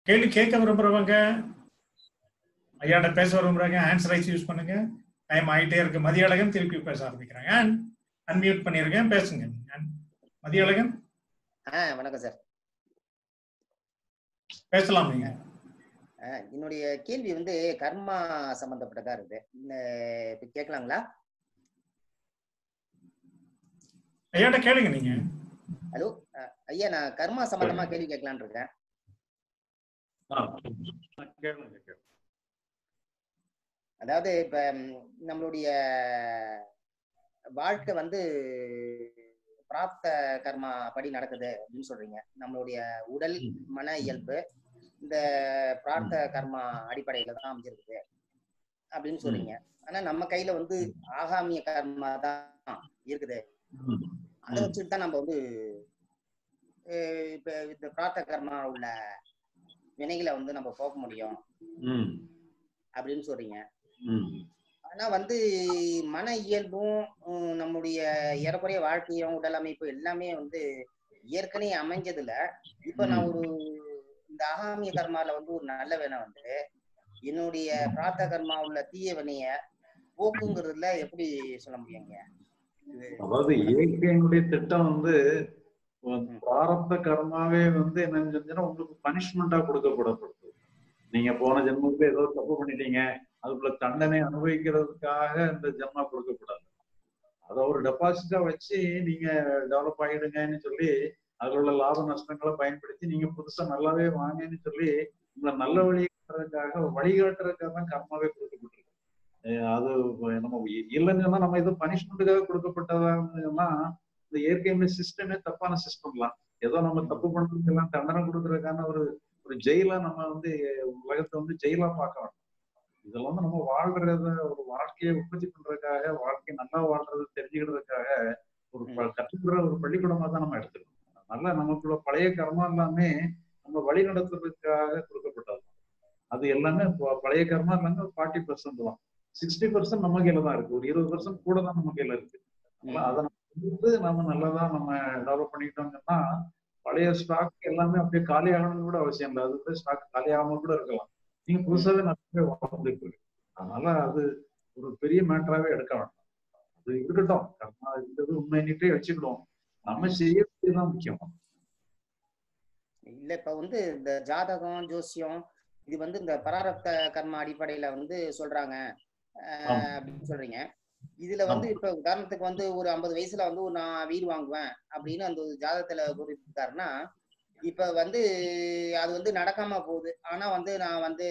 கேள்வி கேட்க விரும்புறவங்க ஐயாட்ட பேச விரும்புறாங்க ஆன்சர் ரைஸ் யூஸ் பண்ணுங்க டைம் ஆயிட்டே இருக்கு மதியழகன் திருப்பி பேச ஆரம்பிக்கிறாங்க அன்மியூட் பண்ணிருக்கேன் பேசுங்க மதியழகன் ஆ வணக்கம் சார் பேசலாம் நீங்க ஆ, என்னுடைய கேள்வி வந்து கர்மா சம்பந்தப்பட்டதா இருக்குது இந்த இப்ப கேட்கலாங்களா ஐயாட்ட கேளுங்க நீங்க ஹலோ ஆ, ஐயா நான் கர்மா சம்பந்தமா கேள்வி கேட்கலான்னு இருக்கேன் கேளுங்க கேளுங்க. அதாவது இப்ப ம், நம்மளுடைய வாழ்க்கை வந்து பிராப்த கர்மா படி நடக்குது அப்படின்னு சொல்றீங்க நம்மளுடைய உடல் மன இயல்பு இந்த பிரார்த்த கர்மா அடிப்படையில தான் அமைஞ்சிருக்குது அப்படின்னு சொல்றீங்க ஆனா நம்ம கையில வந்து ஆகாமிய கர்மா தான் இருக்குது அதை வச்சுட்டு தான் நம்ம வந்து அஹ் இப்ப இந்த பிரார்த்த கர்மா உள்ள வினைகளை வந்து நம்ம போக முடியும் ம், அப்படின்னு சொல்றீங்க ம், ஆனா வந்து மன இயல்பும் உம், நம்முடைய ஏறக்குறைய வாழ்க்கையும் உடல் அமைப்பு எல்லாமே வந்து ஏற்கனவே அமைஞ்சதுல இப்ப நான் ஒரு இந்த ஆகாமிய கர்மால வந்து ஒரு நல்ல வினை வந்து என்னுடைய பிரார்த்த கர்மா உள்ள தீய வினைய போக்குங்கிறதுல எப்படி சொல்ல முடியுங்க இது அதாவது இயற்கையினுடைய திட்டம் வந்து பிராரப்த கர்மாவே வந்து என்ன செஞ்சுன்னா உங்களுக்கு பனிஷ்மெண்டா கொடுக்கப்படப்படுது நீங்க போன ஜென்மத்துல ஏதோ தப்பு பண்ணிட்டீங்க அதுக்குள்ள தண்டனை அனுபவிக்கிறதுக்காக இந்த ஜென்மா கொடுக்கப்படாது அதை ஒரு டெபாசிட்டா வச்சு நீங்க டெவலப் ஆகிடுங்கன்னு சொல்லி அதுல உள்ள லாப நஷ்டங்களை பயன்படுத்தி நீங்க புதுசா நல்லாவே வாங்கன்னு சொல்லி உங்களை நல்ல வழி காட்டுறதுக்காக வழிகாட்டுறதுக்காக தான் கர்மாவே கொடுக்கப்பட்டிருக்கு அஹ் அது நம்ம இ- இல்லைன்னு சொன்னா நம்ம ஏதோ பனிஷ்மெண்ட்டுக்காக கொடுக்கப்பட்டதாங்கன்னா இந்த இயற்கையுடைய சிஸ்டமே தப்பான சிஸ்டம்லாம் ஏதோ நம்ம தப்பு பண்றதுக்கெல்லாம் தண்டனை கொடுக்கறதுக்கான ஒரு ஒரு ஜெயிலா நம்ம வந்து உலகத்தை வந்து ஜெயிலா பார்க்க வேண்டாம் இதெல்லாம் வந்து நம்ம வாழ்றத ஒரு வாழ்க்கையை உற்பத்தி பண்றதுக்காக வாழ்க்கை நல்லா வாழ்றது தெரிஞ்சுக்கிறதுக்காக ஒரு ப- கற்றுக்கிற ஒரு பள்ளிக்கூடமா தான் நம்ம எடுத்துக்கணும் அதனால நமக்குள்ள பழைய கர்மா எல்லாமே நம்ம வழி நடத்துறதுக்காக கொடுக்கப்பட்டது அது எல்லாமே ப- பழைய கர்மா எல்லாமே ஒரு ஃபார்ட்டி பர்சன்ட் தான் சிக்ஸ்டி பர்சன்ட் நம்ம கையில தான் இருக்கு ஒரு இருபது பர்சன்ட் கூட தான் நம்ம கையில இருக்கு அதனால அதை நம்ம வந்து நம்ம நல்லதா நம்ம டெவலப் பண்ணிக்கிட்டோம்னா பழைய ஸ்டாக் எல்லாமே அப்படியே காலி ஆகணும்னு கூட அவசியம் இல்லை அது ஸ்டாக் காலி ஆகாம கூட இருக்கலாம் நீங்க புதுசாவே நிறைய வாய்ப்பு இருக்கு அதனால அது ஒரு பெரிய மேட்டராவே எடுக்க வேண்டாம் அது இருக்கட்டும் கர்மா இருந்தது உண்மைன்னுட்டே வச்சுக்கிடுவோம் நம்ம செய்யறதுதான் முக்கியம் இல்ல இப்ப வந்து இந்த ஜாதகம் ஜோசியம் இது வந்து இந்த பராரப்த கர்மா அடிப்படையில வந்து சொல்றாங்க அஹ், ஆமா. அப்படின்னு சொல்றீங்க இதுல வந்து இப்ப உதாரணத்துக்கு வந்து ஒரு ஐம்பது வயசுல வந்து ஒரு நான் வீடு வாங்குவேன் அப்படின்னு அந்த ஒரு ஜாதகத்துல குறிப்பிட்டாருன்னா இப்ப வந்து அது வந்து நடக்காம போகுது ஆனா வந்து நான் வந்து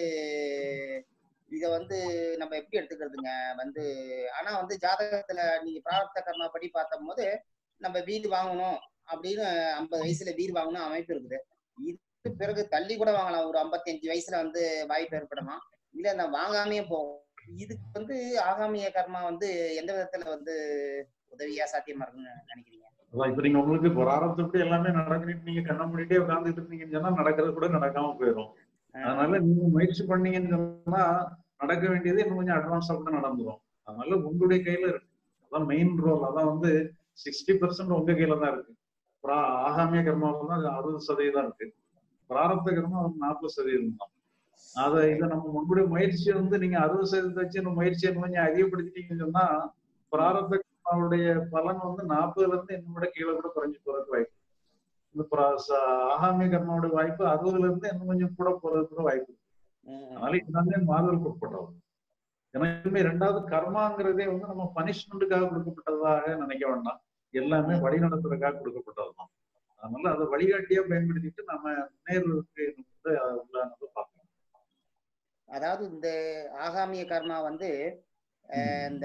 இத வந்து நம்ம எப்படி எடுத்துக்கிறதுங்க வந்து ஆனா வந்து ஜாதகத்துல நீங்க பிராரப்த கர்மா படி பார்த்தபோது நம்ம வீடு வாங்கணும் அப்படின்னு ஐம்பது வயசுல வீடு வாங்கணும் அமைப்பு இருக்குது இது பிறகு தள்ளி கூட வாங்கலாம் ஒரு 55 வயசுல வந்து வாய்ப்பு ஏற்படலாம் இல்ல நான் வாங்காமையே போகும் இதுக்கு வந்து ஆகாமிய கர்மா வந்து எந்த விதத்துல வந்து உதவியா சாத்தியமா இருக்குன்னு நினைக்கிறீங்க அதான் இப்ப நீங்க உங்களுக்கு பொறாரத்துப்படி எல்லாமே நடக்குன்னு நீங்க கண்ண மூடிட்டே உட்கார்ந்துட்டு இருந்தீங்கன்னு சொன்னா நடக்கிறது கூட நடக்காம போயிடும் அதனால நீங்க முயற்சி பண்ணீங்கன்னு சொன்னா நடக்க வேண்டியது இன்னும் கொஞ்சம் அட்வான்ஸா கூட நடந்துரும் அதனால உங்களுடைய கையில இருக்கு அதான் மெயின் ரோல் அதான் வந்து சிக்ஸ்டி பர்சன்ட் உங்க கையில தான் இருக்கு பிரா- ஆகாமிய கர்மாவில தான் அறுபது சதவீதம் இருக்கு பிராரப்த கர்மா ஒரு நாற்பது சதவீதம் தான் அதை இதை நம்ம உங்களுடைய முயற்சியை வந்து நீங்க அறுபது சதவீதத்தை வச்சு இந்த முயற்சியை இன்னும் கொஞ்சம் அதிகப்படுத்திட்டீங்கன்னு சொன்னா பிராரப்த கர்மாவுடைய பலன் வந்து நாற்பதுல இருந்து இன்னும் கூட கீழே கூட குறைஞ்சு போறதுக்கு வாய்ப்பு இருக்கு. இந்த பிரா- ச- ஆகாமிய கர்மாவோட வாய்ப்பு அறுபதுல இருந்து இன்னும் கொஞ்சம் கூட போறதுக்கு கூட வாய்ப்பு இருக்கு. அதனால எல்லாமே மாறுதலுக்கு உட்பட்டது எனக்குமே ரெண்டாவது கர்மாங்கிறதே வந்து நம்ம பனிஷ்மெண்ட்டுக்காக கொடுக்கப்பட்டதாக நினைக்க வேண்டாம் எல்லாமே வழி நடத்துறதுக்காக கொடுக்கப்பட்டதுதான் அதனால அதை வழிகாட்டியா பயன்படுத்திட்டு நம்ம முன்னேறதுக்கு வந்து உள்ள வந்து பார்க்கணும் அதாவது இந்த ஆகாமிய கர்மா வந்து அஹ், இந்த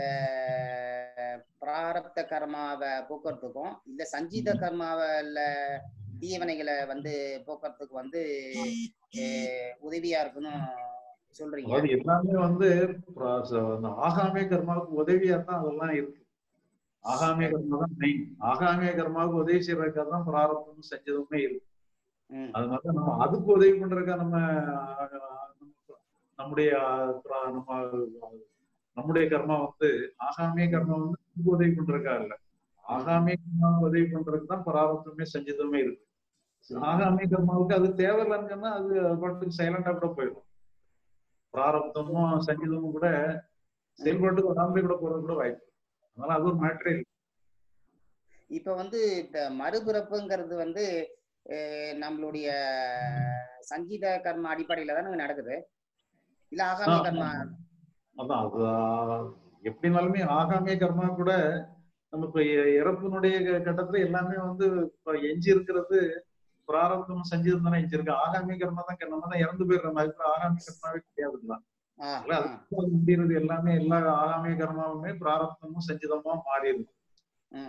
பிராரப்த கர்மாவை போக்குறதுக்கும் இல்ல சஞ்சீத கர்மாவில தீயவனைகளை வந்து போக்குறதுக்கு வந்து அஹ், உதவியா இருக்குன்னு சொல்றீங்க அதாவது எல்லாமே வந்து பிர- ச- அந்த ஆகாமிய கர்மாவுக்கு உதவியா தான் அதெல்லாம் இருக்கு ஆகாமிய கர்மா தான் மெயின் ஆகாமிய கர்மாவுக்கு உதவி செய்யறதுக்காக தான் பிராரப்தம் செஞ்சதுமே இருக்கு ம். அதனால நம்ம அதுக்கு உதவி பண்றதுக்காக நம்ம அஹ், நம்முடைய அஹ், பிர- நம்ம நம்முடைய கர்மா வந்து ஆகாமிய கர்மா வந்து அதுக்கு உதவி பண்றதுக்காக இல்ல ஆகாமிய கர்மாவுக்கு உதவி பண்றதுக்கு தான் பிராரப்தமே செஞ்சதுமே இருக்கு ஆகாமி கர்மாவுக்கு அது தேவையில்லைன்னு சொன்னா அது அது பாட்டுக்கு சைலண்டா கூட போயிடும் பிராரப்தமும் சங்கீதமும் கூட செயல்பாட்டுக்கு வராமலே கூட போறது கூட வாய்ப்பு இருக்கு. அதனால அது ஒரு மேட்டரே இல்லை இப்ப வந்து இப்ப மறுபிறப்புங்கிறது வந்து அஹ், நம்மளுடைய சங்கீத கர்ம அடிப்படையில தானே நடக்குது இல்ல ஆகாமி ஆ, கர்மா அதான் அது ஆ, எப்படினாலுமே ஆகாமிய கர்மா கூட நம்ம இப்ப இ- இறப்பினுடைய க- கட்டத்துல எல்லாமே வந்து இப்ப எஞ்சி இருக்கிறது பிராரப்தம் சஞ்சீதம் தானே எஞ்சி இருக்கு ஆகாமிய கர்மா தான் நம்ம தான் இறந்து போயிடுறோம் அதுக்கு ஆகாமிய கர்மாவே கிடையாதுலாம் ஆ, இல்ல, ஆ, அது முடிகிறது எல்லாமே எல்லா ஆகாமிய கர்மாவுமே பிராரப்தமும் சஞ்சிதமா மாறிடுது ம்.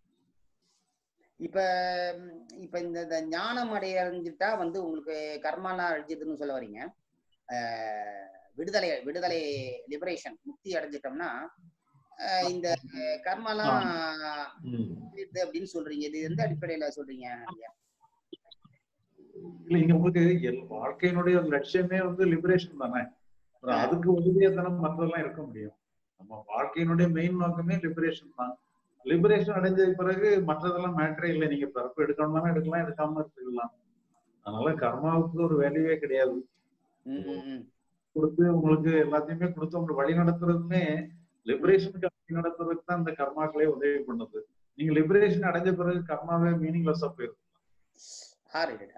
இப்ப ம், இப்ப இந்த இந்த ஞானம் அடைஞ்சிட்டா வந்து உங்களுக்கு கர்மாலாம் அழிஞ்சதுன்னு சொல்ல வரீங்க அஹ், விடுதலை விடுதலை லிபரேஷன் முக்தி அடைஞ்சிட்டோம்னா அஹ், இந்த கர்மாலாம் ம். இது அப்படின்னு சொல்றீங்க இது எந்த அடிப்படையில சொல்றீங்க ஐயா? இல்ல இங்க உங்களுக்கு எல்- வாழ்க்கையினுடைய லட்சியமே வந்து லிபரேஷன் தானே அப்புறம் அதுக்கு உதவியா தானே மற்றதெல்லாம் இருக்க முடியும் நம்ம வாழ்க்கையினுடைய மெயின் நோக்கமே லிபரேஷன் தான் லிபரேஷன் அடைஞ்ச பிறகு மற்றதெல்லாம் மேட்டரே இல்லை நீங்க பிறப்பு எடுக்கணும்னாலும் எடுக்கலாம் எடுக்காம இருக்கலாம் அதனால கர்மாவுக்கு ஒரு வேல்யூவே கிடையாது ம், ம், ம். கொடுத்து உங்களுக்கு எல்லாத்தையுமே கொடுத்து உங்களுக்கு வழி நடத்துறதுமே லிபரேஷனுக்கு வழி நடத்துறதுக்கு தான் இந்த கர்மாக்களே உதவி பண்ணுது நீங்க லிபரேஷன் அடைஞ்ச பிறகு கர்மாவே மீனிங்லெஸ்ஸா போயிடும் ஆ ரைட்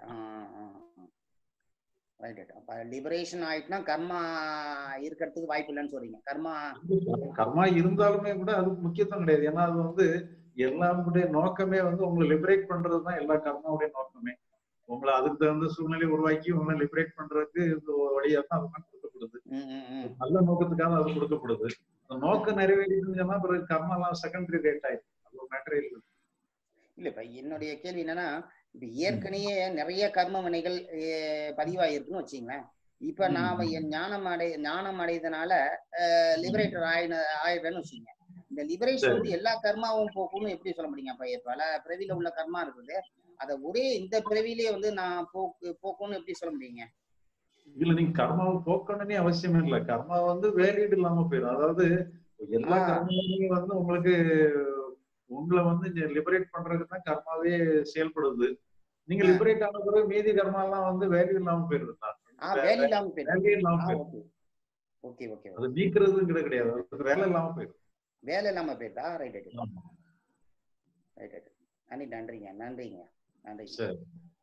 ரைட் அப்ப லிபரேஷன் ஆயிட்டுனா கர்மா இருக்கிறதுக்கு வாய்ப்பு இல்லைன்னு சொல்றீங்க கர்மா கர்மா இருந்தாலுமே கூட அதுக்கு முக்கியத்துவம் கிடையாது ஏன்னா அது வந்து எல்லாருடைய நோக்கமே வந்து உங்களை லிபரேட் பண்றதுதான் எல்லா கர்மாவுடைய நோக்கமே உங்களை அதுக்கு தகுந்த சூழ்நிலை உருவாக்கி உங்களை லிபரேட் பண்றதுக்கு இந்த வழியா தான் அதெல்லாம் கொடுக்கப்படுது ம், ம், ம். நல்ல நோக்கத்துக்காக அது கொடுக்கப்படுது அந்த நோக்கம் நிறைவேறிடுச்சுன்னு சொன்னா பிறகு கர்மாலாம் செகண்டரி ரேட் ஆயிடுச்சு அது ஒரு மேட்டரே இல்லை இல்ல இப்ப என்னுடைய கேள்வி என்னன்னா இப்ப ஏற்கனவே நிறைய கர்ம வினைகள் அஹ், பதிவாயிருக்குன்னு வச்சுங்களேன் இப்ப ம். நாம என் ஞானம் அடை ஞானம் அடையதுனால லிபரேட்டர் ஆயின ஆயிடுறேன்னு வச்சுங்க இந்த லிபரேஷன் சரி. வந்து எல்லா கர்மாவும் போக்கும்னு எப்படி சொல்ல முடியுங்க அப்ப பல பிறவியில உள்ள கர்மா இருக்குது அத ஒரே இந்த பிறவிலேயே வந்து நான் போக்கு போக்கும்னு எப்படி சொல்ல முடியுங்க இல்ல நீங்க கர்மாவை போக்கணும்னே அவசியமே இல்லை கர்மா வந்து வேலிடு இல்லாம போயிடும் அதாவது எல்லா ஆ. கர்மாவுமே வந்து உங்களுக்கு உங்களை வந்து லிபரேட் பண்றதுக்கு தான் கர்மாவே செயல்படுது நீங்க ஆ. லிபரேட் ஆன பிறகு மீதி கர்மா எல்லாம் வந்து வேல்யூ இல்லாம போயிடுது ஆ வேலை இல்லாம போயிடும் வேல்யூ இல்லாம ஆ போயிடும் ஓகே ஓகே ஓகே அது நீக்கிறதுங்கிறது கிடையாது அதுக்கு வேலை இல்லாம போயிடும் வேலை இல்லாம போயிட்டா ரைட் ரைட் ஆமா. ரைட் ரைட் நன்றி நன்றிங்க நன்றிங்க நன்றி சரி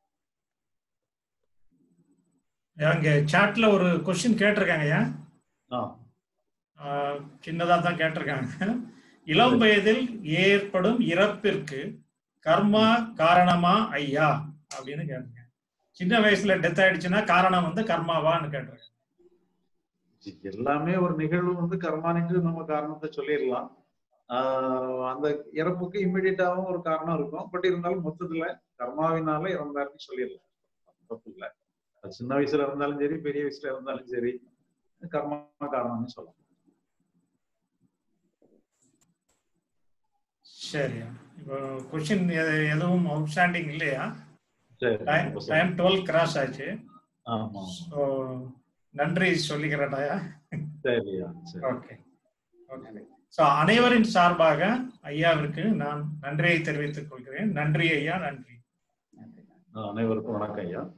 அங்க சாட்ல ஒரு கொஸ்டின் கேட்டிருக்காங்க ஐயா ஆ ஆஹ் சின்னதா தான் கேட்டிருக்காங்க இளம் வயதில் ஏற்படும் இறப்பிற்கு கர்மா காரணமா ஐயா அப்படின்னு கேட்டிருக்காங்க சின்ன வயசுல டெத் ஆயிடுச்சுன்னா காரணம் வந்து கர்மாவான்னு கேட்டிருக்காங்க எல்லாமே ஒரு நிகழ்வு வந்து கர்மானிட்டு நம்ம காரணத்தை சொல்லிடலாம் ஆஹ் அந்த இறப்புக்கு இம்மிடியட்டாவும் ஒரு காரணம் இருக்கும் பட் இருந்தாலும் மொத்தத்துல கர்மாவினால இறந்தாருன்னு சொல்லிடலாம் தப்பு இல்லை அது சின்ன வயசுல இருந்தாலும் சரி பெரிய வயசுல இருந்தாலும் சரி கர்மா காரணம்னு சொல்லலாம் சரியா இப்போ கொஸ்டின் எதுவும் அவுட்ஸ்டாண்டிங் இல்லையா சரி டைம் இப்ப சொல்லு. டைம் டுவெல் கிராஸ் ஆச்சு ஆமா ஸோ நன்றி சொல்லிக்கிறேன்டாயா சரியா சரி ஓகே ஓகே ஸோ அனைவரின் சார்பாக ஐயாவிற்கு நான் நன்றியை தெரிவித்துக் கொள்கிறேன் நன்றி ஐயா நன்றி நன்றி அனைவருக்கும் வணக்கம் ஐயா